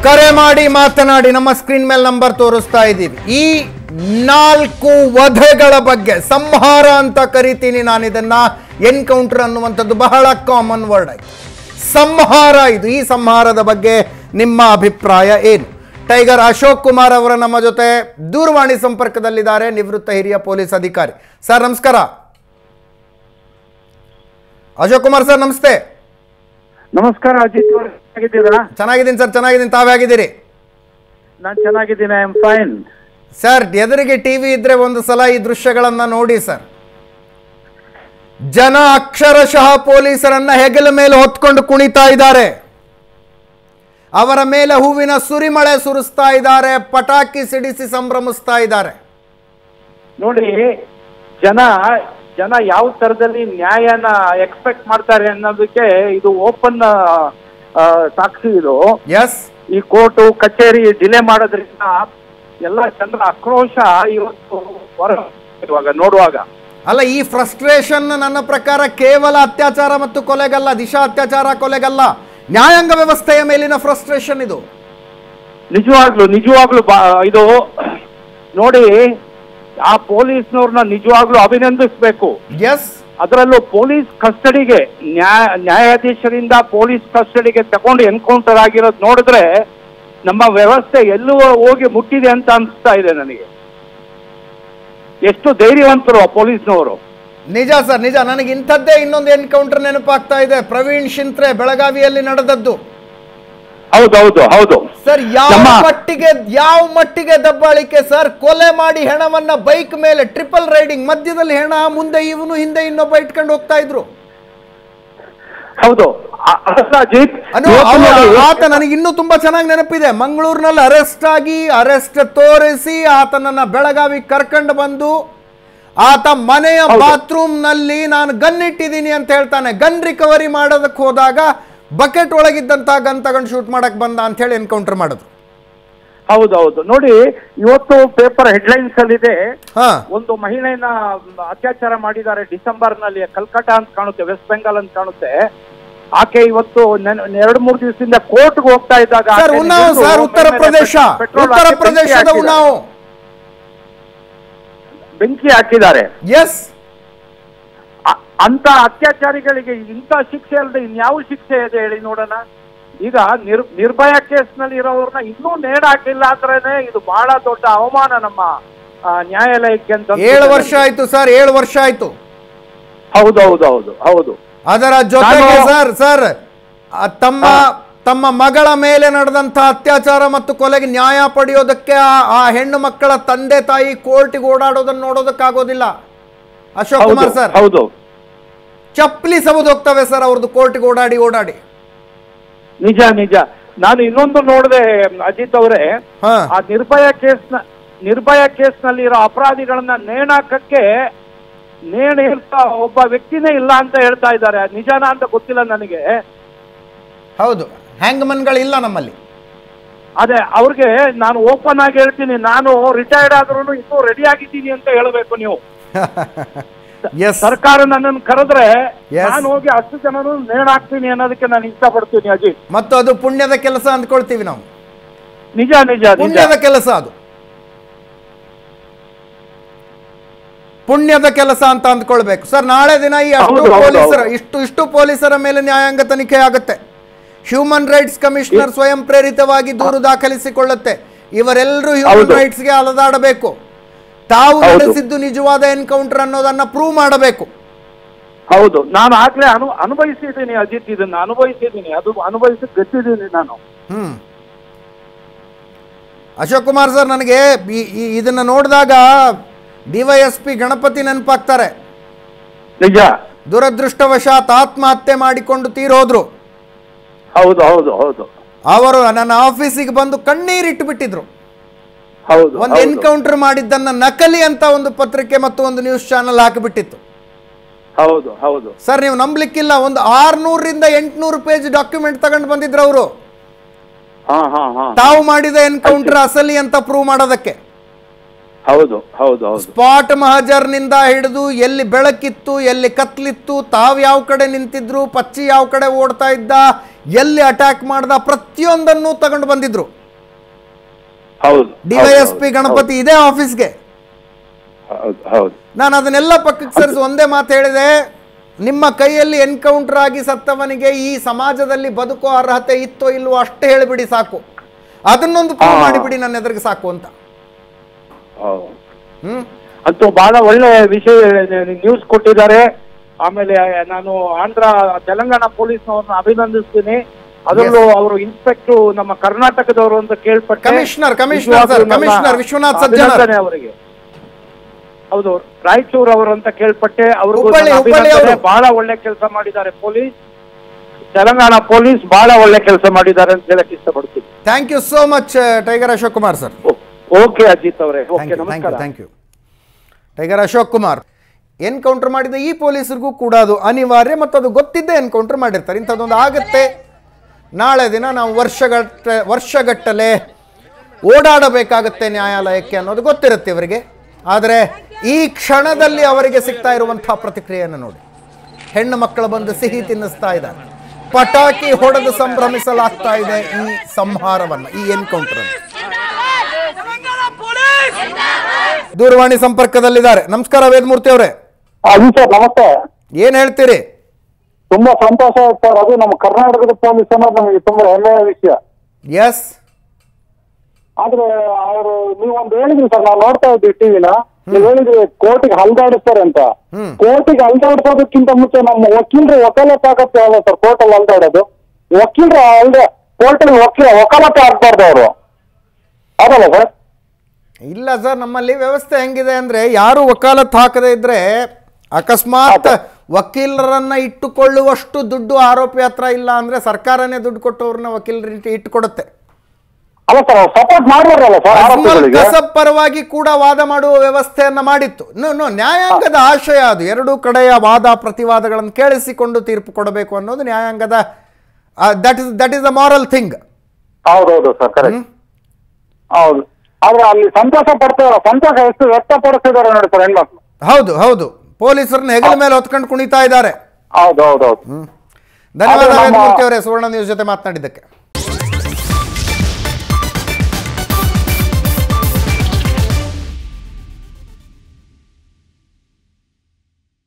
ಕರೆ ಮಾಡಿ ಮಾತನಾಡಿ ನಮ್ಮ ಸ್ಕ್ರೀನ್ ಮೇಲೆ ನಂಬರ್ ತೋರಿಸ್ತಾ ಇದ್ದೀವಿ ಈ ನಾಲ್ಕು ವಧೆಗಳ ಬಗ್ಗೆ ಸಂಹಾರ ಅಂತ ಕರಿತೀನಿ ನಾನು ಇದನ್ನ ಎನ್ಕೌಂಟರ್ ಅನ್ನುವಂಥದ್ದು ಬಹಳ ಕಾಮನ್ ವರ್ಡ್ ಆಯ್ತು ಸಂಹಾರ ಇದು ಈ ಸಂಹಾರದ ಬಗ್ಗೆ ನಿಮ್ಮ ಅಭಿಪ್ರಾಯ ಏನು ಟೈಗರ್ ಅಶೋಕ್ ಕುಮಾರ್ ಅವರ ನಮ್ಮ ಜೊತೆ ದೂರವಾಣಿ ಸಂಪರ್ಕದಲ್ಲಿದ್ದಾರೆ ನಿವೃತ್ತ ಹಿರಿಯ ಪೊಲೀಸ್ ಅಧಿಕಾರಿ ಸರ್ ನಮಸ್ಕಾರ ಅಶೋಕ್ ಕುಮಾರ್ ಸರ್ ನಮಸ್ತೆ ನಮಸ್ಕಾರ ಅಜಿತ್ ಅವ್ರೆ ಹೇಗಿದ್ದೀರಾ ಚೆನ್ನಾಗಿದ್ದೀನಿ ಸರ್ ಚೆನ್ನಾಗಿದ್ದೀನಿ ತಾವ್ಯಾಗಿದ್ದೀರಿ ನಾನು ಚೆನ್ನಾಗಿದ್ದೀನಿ ಐ ಆಮ್ ಫೈನ್ ಸರ್ ಎದುರಿಗೆ ಟಿವಿ ಇದ್ರೆ ಒಂದು ಸಲ ಈ ದೃಶ್ಯಗಳನ್ನ ನೋಡಿ ಸರ್ ಜನ ಅಕ್ಷರಶಃ ಪೊಲೀಸರನ್ನ ಹೆಗಲ ಮೇಲೆ ಹೊತ್ಕೊಂಡು ಕುಣಿತಾ ಇದ್ದಾರೆ ಅವರ ಮೇಲೆ ಹೂವಿನ ಸುರಿಮಳೆ ಸುರಿಸ್ತಾ ಇದ್ದಾರೆ ಪಟಾಕಿ ಸಿಡಿಸಿ ಸಂಭ್ರಮಿಸ್ತಾ ಇದ್ದಾರೆ ನೋಡಿ ಜನ ಜನ ಯಾವ ತರದಲ್ಲಿ ನ್ಯಾಯನ ಎಕ್ಸ್ಪೆಕ್ಟ್ ಮಾಡ್ತಾರೆ ಅನ್ನೋದಕ್ಕೆ ಇದು ಓಪನ್ ಸಾಕ್ಷಿ ಇದು ಎಸ್ ಈ ಕೋರ್ಟು ಕಚೇರಿ ಡಿಲೇ ಮಾಡೋದ್ರಿಂದ ಎಲ್ಲ ಜನರ ಆಕ್ರೋಶ ಇವತ್ತು ಹೊರ ಇವಾಗ ನೋಡುವಾಗ ಅಲ್ಲ ಈ ಫ್ರಸ್ಟ್ರೇಷನ್ ನನ್ನ ಪ್ರಕಾರ ಕೇವಲ ಅತ್ಯಾಚಾರ ಮತ್ತು ಕೊಲೆಗಲ್ಲ ದಿಶಾ ಅತ್ಯಾಚಾರ ಕೊಲೆಗಲ್ಲ ನ್ಯಾಯಾಂಗ ವ್ಯವಸ್ಥೆಯ ಮೇಲಿನ ಫ್ರಸ್ಟ್ರೇಷನ್ ಇದು ನಿಜವಾಗ್ಲು ನಿಜವಾಗ್ಲು ಬಾ ಇದು ನೋಡಿ ಆ ಪೊಲೀಸ್ನವ್ರನ್ನ ನಿಜವಾಗ್ಲೂ ಅಭಿನಂದಿಸ್ಬೇಕು ಎಸ್ ಅದರಲ್ಲೂ ಪೊಲೀಸ್ ಕಸ್ಟಡಿಗೆ ನ್ಯಾಯ ನ್ಯಾಯಾಧೀಶರಿಂದ ಪೊಲೀಸ್ ಕಸ್ಟಡಿಗೆ ತಗೊಂಡು ಎನ್ಕೌಂಟರ್ ಆಗಿರೋದು ನೋಡಿದ್ರೆ ನಮ್ಮ ವ್ಯವಸ್ಥೆ ಎಲ್ಲೂ ಹೋಗಿ ಮುಟ್ಟಿದೆ ಅಂತ ಅನಿಸ್ತಾ ಇದೆ ನನಗೆ ಎಷ್ಟು ಧೈರ್ಯವಂತರು ಆ ಪೊಲೀಸ್ನವರು ನಿಜ ಸರ್ ನಿಜ ನನಗೆ ಇಂಥದ್ದೇ ಇನ್ನೊಂದು ಎನ್ಕೌಂಟರ್ ನೆನಪಾಗ್ತಾ ಇದೆ ಪ್ರವೀಣ್ ಶಿಂತ್ರೆ ಬೆಳಗಾವಿಯಲ್ಲಿ ನಡೆದದ್ದು ಹೌದೌದು ಹೌದು ಸರ್ ಯಾವ ನಮ್ಮ- ಮಟ್ಟಿಗೆ ಯಾವ ಮಟ್ಟಿಗೆ ದಬ್ಬಾಳಿಕೆ ಸರ್ ಕೊಲೆ ಮಾಡಿ ಹೆಣವನ್ನ ಬೈಕ್ ಮೇಲೆ ಟ್ರಿಪಲ್ ರೈಡಿಂಗ್ ಮಧ್ಯದಲ್ಲಿ ಹೆಣ ಮುಂದೆ ಇವನು ಹಿಂದೆ ಇನ್ನೊಬ್ಬ ಇಟ್ಕೊಂಡು ಹೋಗ್ತಾ ಇದ್ರು ಹೌದು ಆ- ಅಲ್ಲ ಅಜಿತ್ ಅನು ಇವತ್ತು ಅವ- ನೋಡಿ, ಆತ ನನಗೆ ಇನ್ನೂ ತುಂಬಾ ಚೆನ್ನಾಗಿ ನೆನಪಿದೆ ಮಂಗಳೂರಿನಲ್ಲಿ ಅರೆಸ್ಟ್ ಆಗಿ ಅರೆಸ್ಟ್ ತೋರಿಸಿ ಆತನನ್ನ ಬೆಳಗಾವಿ ಕರ್ಕೊಂಡು ಬಂದು ಆತ ಮನೆಯ ಹೌದು. ಬಾತ್ರೂಮ್ ನಲ್ಲಿ ನಾನು ಗನ್ ಇಟ್ಟಿದ್ದೀನಿ ಅಂತ ಹೇಳ್ತಾನೆ ಗನ್ ರಿಕವರಿ ಮಾಡೋದಕ್ಕೆ ಹೋದಾಗ ಬಕೆಟ್ ಒಳಗಿದ್ದಂತ ಗನ್ ತಗೊಂಡು ಶೂಟ್ ಮಾಡಕ್ ಬಂದ ಅಂತ ಹೇಳಿ ಎನ್ಕೌಂಟರ್ ಮಾಡಿದ್ರು ಹೌದೌದು ನೋಡಿ ಇವತ್ತು ಪೇಪರ್ ಹೆಡ್ಲೈನ್ಸ್ ಅಲ್ಲಿ ಇದೆ ಹಾ ಒಂದು ಮಹಿಳೆಯನ್ನ ಅತ್ಯಾಚಾರ ಮಾಡಿದ್ದಾರೆ ಡಿಸೆಂಬರ್ ನಲ್ಲಿ ಕಲ್ಕಟ್ಟ ಅಂತ ಕಾಣುತ್ತೆ ವೆಸ್ಟ್ ಬೆಂಗಾಲ್ ಅಂತ ಕಾಣುತ್ತೆ ಆಕೆ ಇವತ್ತು ನೆನ್- ಎರಡು ಮೂರು ದಿವಸದಿಂದ ಕೋರ್ಟ್ಗೆ ಹೋಗ್ತಾ ಇದ್ದಾಗ ಸರ್ ಆಕೆ ಉನ್ನಾವ್ ನಿಂತು ಸರ್ ಉತ್ತರ ಮೇಲೆ ಪ್ರದೇಶ ಪೆಟ್ರೋಲ್ ಉತ್ತರ ಹಾಕಿ ಬೆಂಕಿ ಪ್ರದೇಶದ ಹಾಕಿದ್ದಾರೆ. ಉನ್ನಾವ್ ಬೆಂಕಿ ಹಾಕಿದ್ದಾರೆ ಎಸ್ ಅ- ಅಂತ ಅತ್ಯಾಚಾರಿಗಳಿಗೆ ಇಂಥ ಶಿಕ್ಷೆ ಅಲ್ಲದೆ ಇನ್ಯಾವ ಶಿಕ್ಷೆ ಇದೆ ಹೇಳಿ ನೋಡೋಣ ಈಗ ನಿರ್ ನಿರ್ಭಯ ಕೇಸ್ ನಲ್ಲಿ ಇರೋವ್ರನ್ನ ಇನ್ನೂ ನೇಣ ಹಾಕಿಲ್ಲ ಅಂದ್ರೇನೆ ಇದು ಬಹಳ ದೊಡ್ಡ ಅವಮಾನ ನಮ್ಮ ಆ, ನ್ಯಾಯಾಲಯಕ್ಕೆ ಅಂತ ಏಳು ಅನ್ಸುತ್ತೆ ವರ್ಷ ಆಯ್ತು ಸರ್ ಏಳು ವರ್ಷ ಆಯ್ತು ಹೌದು ಹೌದು ಹೌದು ಹೌದು ಅದರ ಜೊತೆಗೆ ನಾನು- ಸರ್ ಸರ್ ಆ ತಮ್ಮ ಹಾ. ತಮ್ಮ ಮಗಳ ಮೇಲೆ ನಡೆದಂತ ಅತ್ಯಾಚಾರ ಮತ್ತು ಕೊಲೆಗೆ ನ್ಯಾಯ ಪಡೆಯೋದಕ್ಕೆ ಆ- ಆ ಹೆಣ್ಣು ಮಕ್ಕಳ ತಂದೆ ತಾಯಿ ಕೋರ್ಟಿಗೆ ಓಡಾಡೋದನ್ನ ನೋಡೋದಕ್ಕಾಗೋದಿಲ್ಲ ಅಶೋಕ್ ಹೌದು ಕುಮಾರ್ ಸರ್ ಹೌದು ಚಪ್ಪಲಿ ಸವದು ಹೋಗ್ತವೆ ಸರ್ ಅವ್ರದ್ದು ಕೋರ್ಟಿಗೆ ಓಡಾಡಿ ಓಡಾಡಿ ನಿಜ ನಿಜ ನಾನು ಇನ್ನೊಂದು ನೋಡಿದೆ ಅಜಿತ್ ಅವರೇ ಹಾ ಆ ನಿರ್ಭಯ ಕೇಸ್ನ ನಿರ್ಭಯ ಕೇಸ್ನಲ್ಲಿ ಇರೋ ಅಪರಾಧಿಗಳನ್ನ ನೇಣಾಕಕ್ಕೆ ನೇಣ ಇರ್ತಾ ಒಬ್ಬ ವ್ಯಕ್ತಿನೇ ಇಲ್ಲ ಅಂತ ಹೇಳ್ತಾ ಇದ್ದಾರೆ ಅದ್ ನಿಜಾನ ಅಂತ ಗೊತ್ತಿಲ್ಲ ನನಗೆ ಹೌದು ಹ್ಯಾಂಗ್ಮನ್ಗಳಿಲ್ಲ ನಮ್ಮಲ್ಲಿ ಅದೇ ಅವ್ರಿಗೆ ನಾನು ಓಪನ್ ಆಗಿ ಹೇಳ್ತೀನಿ ನಾನು ರಿಟೈರ್ಡ್ ಆದ್ರೂ ಇನ್ನೂ ರೆಡಿ ಆಗಿದ್ದೀನಿ ಅಂತ ಹೇಳಬೇಕು ನೀವು ಎಸ್ ಸರ್ಕಾರ ನನ್ನನ್ನು ಕರೆದ್ರೆ Yes. ನಾನು ಹೋಗಿ ಹತ್ತು ಜನನು ನೇಣ ಹಾಕ್ತೀನಿ ಅನ್ನೋದಕ್ಕೆ ನಾನು ಇಷ್ಟಪಡ್ತೀನಿ ಅಜಿತ್ ಮತ್ತು ಅದು ಪುಣ್ಯದ ಕೆಲಸ ಅಂದ್ಕೊಳ್ತೀವಿ ನಾವು ನಿಜ ನಿಜ ನಿಜ ಪುಣ್ಯದ ಕೆಲಸ ಅದು ಪುಣ್ಯದ ಕೆಲಸ ಅಂತ ಅಂದ್ಕೊಳ್ಬೇಕು ಸರ್ ನಾಳೆ ದಿನ ಈ ಅಷ್ಟು ಹೌದು, ಹೌದು, ಪೊಲೀಸರ ಹೌದು. ಇಷ್ಟು ಇಷ್ಟು ಪೊಲೀಸರ ಮೇಲೆ ನ್ಯಾಯಾಂಗ ತನಿಖೆ ಆಗುತ್ತೆ ಹ್ಯೂಮನ್ ರೈಟ್ಸ್ ಕಮಿಷನರ್ ಸ್ವಯಂ ಪ್ರೇರಿತವಾಗಿ ದೂರು ದಾಖಲಿಸಿಕೊಳ್ಳುತ್ತೆ ಇವರೆಲ್ಲರೂ ಹ್ಯೂಮನ್ ಹೌದು. ರೈಟ್ಸ್ಗೆ ಅಲದಾಡಬೇಕು ತಾವು ಹೌದು. ನಡೆಸಿದ್ದು ನಿಜವಾದ ಎನ್ಕೌಂಟರ್ ಅನ್ನೋದನ್ನ ಪ್ರೂವ್ ಮಾಡಬೇಕು ಹೌದು ನಾನು ಆಗ್ಲೇ ಅನು ಅನುಭವಿಸಿದ್ದೀನಿ ಅಜಿತ್ ಇದನ್ನ ಅನುಭವಿಸಿದ್ದೀನಿ ಅದು ಅನುಭವಿಸಿ ಗೊತ್ತಿದ್ದೀನಿ ನಾನು ಹ್ಮ್ ಅಶೋಕ್ ಕುಮಾರ್ ಸರ್ ನನಗೆ ಈ- ಈ- ಇದನ್ನ ನೋಡಿದಾಗ ಡಿವೈಎಸ್ಪಿ ಗಣಪತಿ ನೆನಪಾಗ್ತಾರೆ ನಿಜ ದುರದೃಷ್ಟವಶಾತ್ ಆತ್ಮಹತ್ಯೆ ಮಾಡಿಕೊಂಡು ತೀರೋದ್ರು ಹೌದು ಹೌದು ಹೌದು ಅವರು ನನ್ನ ಆಫೀಸಿಗೆ ಬಂದು ಕಣ್ಣೀರಿಟ್ಟು ಬಿಟ್ಟಿದ್ರು ಹೌದು ಒಂದು ಹೌದು. ಎನ್ಕೌಂಟರ್ ಮಾಡಿದ್ದನ್ನ ನಕಲಿ ಅಂತ ಒಂದು ಪತ್ರಿಕೆ ಮತ್ತು ಒಂದು ನ್ಯೂಸ್ ಚಾನೆಲ್ ಹಾಕಿಬಿಟ್ಟಿತ್ತು ಹೌದು ಹೌದು ಸರ್ ನೀವು ನಂಬಲಿಕ್ಕಿಲ್ಲ ಒಂದು ಆರ್ನೂರರಿಂದ ಎಂಟುನೂರು ಪೇಜ್ ಡಾಕ್ಯುಮೆಂಟ್ ತಗೊಂಡು ಬಂದಿದ್ರು ಅವರು ಹಾ ಹಾ ಹಾ ತಾವು ಮಾಡಿದ ಎನ್ಕೌಂಟರ್ ಅಸಲಿ ಅಂತ ಪ್ರೂವ್ ಮಾಡೋದಕ್ಕೆ ಹೌದು ಹೌದು ಹೌದು ಸ್ಪಾಟ್ ಮಹಜರ್ನಿಂದ ಹಿಡಿದು ಎಲ್ಲಿ ಬೆಳಕಿತ್ತು ಎಲ್ಲಿ ಕತ್ಲಿತ್ತು ತಾವು ಯಾವ ಕಡೆ ನಿಂತಿದ್ರು ಪಚ್ಚಿ ಯಾವ ಕಡೆ ಓಡ್ತಾ ಇದ್ದ ಎಲ್ಲಿ ಅಟ್ಯಾಕ್ ಮಾಡ್ದ ಪ್ರತಿಯೊಂದನ್ನು ತಗೊಂಡು ಬಂದಿದ್ರು ಹೌದು ಡಿವೈಎಸ್ಪಿ ಗಣಪತಿ ಇದೇ ಆಫೀಸ್ಗೆ ಹೌದು ಹೌದು ನಾನು ಅದನ್ನೆಲ್ಲ ಪಕ್ಕಕ್ಕೆ ಸರಿಸಿ ಒಂದೇ ಮಾತು ಹೇಳಿದೆ ನಿಮ್ಮ ಕೈಯಲ್ಲಿ ಎನ್ಕೌಂಟರ್ ಆಗಿ ಸತ್ತವನಿಗೆ ಈ ಸಮಾಜದಲ್ಲಿ ಬದುಕೋ ಅರ್ಹತೆ ಇತ್ತೋ ಇಲ್ವೋ ಅಷ್ಟೇ ಹೇಳಿಬಿಡಿ ಸಾಕು ಅದನ್ನೊಂದು ಪ್ರೂವ್ ಹಾ. ಮಾಡಿಬಿಡಿ ನನ್ನ ಎದುರಿಗೆ ಸಾಕು ಅಂತ ಹೌದು ಹ್ಮ್ ಅಂತೂ ಬಹಳ ಒಳ್ಳೆ ವಿಷಯ ನ್ಯೂಸ್ ಕೊಟ್ಟಿದ್ದಾರೆ ಆಮೇಲೆ ನಾನು ಆಂಧ್ರ ತೆಲಂಗಾಣ ಪೊಲೀಸ್ನವ್ರನ್ನ ಅಭಿನಂದಿಸ್ತೀನಿ ಅದರಲ್ಲೂ ಅವರು ಇನ್ಸ್ಪೆಕ್ಟರ್ ನಮ್ಮ ಕರ್ನಾಟಕದವರು ಅಂತ ಕೇಳ್ಪಟ್ಟೆ ಕಮಿಷನರ್, ಕಮಿಷನರ್ ನಿಜವಾಗ್ಲೂ ಸರ್, ನಮ್ಮ ಕಮಿಷನರ್ ವಿಶ್ವನಾಥ್ ಸಜ್ಜನರ್. ಅಭಿನಂದನೆ ಅವರಿಗೆ ಹೌದು ರಾಯಚೂರು ಅವರು ಅಂತ ಕೇಳ್ಪಟ್ಟೆ ಅವ್ರಿಗೂ ಹುಬ್ಬಳ್ಳಿ, ನನ್ನ ಹುಬ್ಬಳ್ಳಿ ಅಭಿನಂದನೆ. ಅವರು. ಬಹಳ ಒಳ್ಳೆ ಕೆಲಸ ಮಾಡಿದ್ದಾರೆ ಪೊಲೀಸ್ ತೆಲಂಗಾಣ ಪೊಲೀಸ್ ಬಹಳ ಒಳ್ಳೆ ಕೆಲಸ ಮಾಡಿದ್ದಾರೆ ಅಂತ ಹೇಳಕ್ ಇಷ್ಟಪಡ್ತೀನಿ thank you so much Tiger Ashok Kumar sir okay Ajith ಅವರೇ thank okay you thank you ನಮಸ್ಕಾರ thank you Tiger Ashok Kumar encounter ಮಾಡಿದ ಈ ಪೊಲೀಸರಿಗೂ ಕೂಡ ಅದು ಅನಿವಾರ್ಯ ಮತ್ತು ಅದು ಗೊತ್ತಿದ್ದೇ ಎನ್ಕೌಂಟರ್ ಮಾಡಿರ್ತಾರೆ ಇಂಥದ್ದೊಂದು ಆಗುತ್ತೆ ನಾಳೆ ದಿನ ನಾವು ವರ್ಷಗಟ್ಟ ವರ್ಷಗಟ್ಟಲೆ ಓಡಾಡಬೇಕಾಗತ್ತೆ ನ್ಯಾಯಾಲಯಕ್ಕೆ ಅನ್ನೋದು ಗೊತ್ತಿರುತ್ತೆ ಇವರಿಗೆ ಆದರೆ ಈ ಕ್ಷಣದಲ್ಲಿ ಅವರಿಗೆ ಸಿಗ್ತಾ ಇರುವಂಥ ಪ್ರತಿಕ್ರಿಯೆಯನ್ನು ನೋಡಿ ಹೆಣ್ಣು ಮಕ್ಕಳು ಬಂದು ಸಿಹಿ ತಿನ್ನಿಸ್ತಾ ಇದ್ದಾರೆ ಪಟಾಕಿ ಹೊಡೆದು ಸಂಭ್ರಮಿಸಲಾಗ್ತಾ ಇದೆ ಈ ಸಂಹಾರವನ್ನು ಈ ಎನ್ಕೌಂಟರ್ ಅನ್ನು ದೂರವಾಣಿ ಸಂಪರ್ಕದಲ್ಲಿದ್ದಾರೆ ನಮಸ್ಕಾರ ವೇದಮೂರ್ತಿ ಅವರೇ ಅದು ಸರ್ ನಮಸ್ತೆ ಏನ್ ಹೇಳ್ತೀರಿ ತುಂಬಾ ಸಂತೋಷ ಆಯ್ತು ಸರ್ ಅದು ನಮ್ಮ ಕರ್ನಾಟಕದ ಪೊಲೀಸ್ ಅನ್ನೋದು ನಮಗೆ ತುಂಬಾ ಹೆಮ್ಮೆಯ ವಿಷಯ ಎಸ್ ಆದ್ರೆ ಅವರು ನೀವೊಂದು ಹೇಳಿದ್ರಿ ಸರ್ ನಾವು ನೋಡ್ತಾ ಇದ್ವಿ ಟಿವಿನ ನೀವು ಹೇಳಿದ್ರಿ ಕೋರ್ಟಿಗೆ ಹಲ್ದಾಡಿಸ್ತಾರೆ ಅಂತ ಹ್ಮ್. ಕೋರ್ಟಿಗೆ ಹಲ್ದಾಡಿಸೋದಕ್ಕಿಂತ ಮುಂಚೆ ನಮ್ಮ ವಕೀಲರು ವಕಾಲತ್ ಆಗತ್ತೆ ಅಲ್ಲ ಸರ್ ಕೋರ್ಟ್ ಅಲ್ಲಿ ಹಲ್ದಾಡೋದು ವಕೀಲರು ಅಲ್ದೆ ಕೋರ್ಟ್ ಅಲ್ಲಿ ವಕೀಲ ವಕಾಲತ್ ಆಗ್ಬಾರ್ದು ಅವರು ಅದಲ್ಲ ಸರ್ ಇಲ್ಲ ಸರ್ ನಮ್ಮಲ್ಲಿ ವ್ಯವಸ್ಥೆ ಹೆಂಗಿದೆ ಅಂದ್ರೆ ಯಾರು ವಕಾಲತ್ ಹಾಕದೇ ಇದ್ರೆ ಅಕಸ್ಮಾತ್ ವಕೀಲರನ್ನ ಇಟ್ಟುಕೊಳ್ಳುವಷ್ಟು ದುಡ್ಡು ಆರೋಪಿ ಹತ್ರ ಇಲ್ಲ ಅಂದ್ರೆ ಸರ್ಕಾರನೇ ದುಡ್ಡು ಕೊಟ್ಟವ್ರನ್ನ ವಕೀಲರ ಇಟ್ಟುಕೊಡುತ್ತೆ ಅಲ್ಲ ಸರ್ ಸಪೋರ್ಟ್ ಮಾಡ್ಬಾರ್ದಲ್ಲ ಸರ್ ಅಜ್ಮಲ್ ಆರೋಪಿಗಳಿಗೆ ಕಸಬ್ ಪರವಾಗಿ ಕೂಡ ವಾದ ಮಾಡುವ ವ್ಯವಸ್ಥೆಯನ್ನ ಮಾಡಿತ್ತು ನೋ ನೋ ನ್ಯಾಯಾಂಗದ ಆಶಯ ಅದು ಎರಡೂ ಕಡೆಯ ವಾದ ಪ್ರತಿವಾದಗಳನ್ನು ಕೇಳಿಸಿಕೊಂಡು ತೀರ್ಪು ಕೊಡಬೇಕು ಅನ್ನೋದು ನ್ಯಾಯಾಂಗದ that is that is the moral thing ಹೌದೌದು ಸರ್ ಕರೆಕ್ಟ್ ಹೌದು ಆದ್ರೆ ಅಲ್ಲಿ ಸಂತೋಷ ಪಡ್ತಾರ ಸಂತೋಷ ಎಷ್ಟು ವ್ಯಕ್ತಪಡಿಸ್ತಿದ್ದಾರೆ ನೋಡಿ ಸರ್ ಹೆಣ್ಮಕ್ಳು ಹೌದು ಹೌದು ಪೊಲೀಸರನ್ನ ಹೆಗಲ ಮೇಲೆ ಹೊತ್ಕೊಂಡು ಕುಣಿತಾ ಇದ್ದಾರೆ ಹೌದು ಹೌದು ಹೌದು ಧನ್ಯವಾದ ಆದ್ರೆ ನಮ್ಮ- ವೇದಮೂರ್ತಿ ಅವರೇ ಸುವರ್ಣ ನ್ಯೂಸ್ ಜೊತೆ ಮಾತನಾಡಿದ್ದಕ್ಕೆ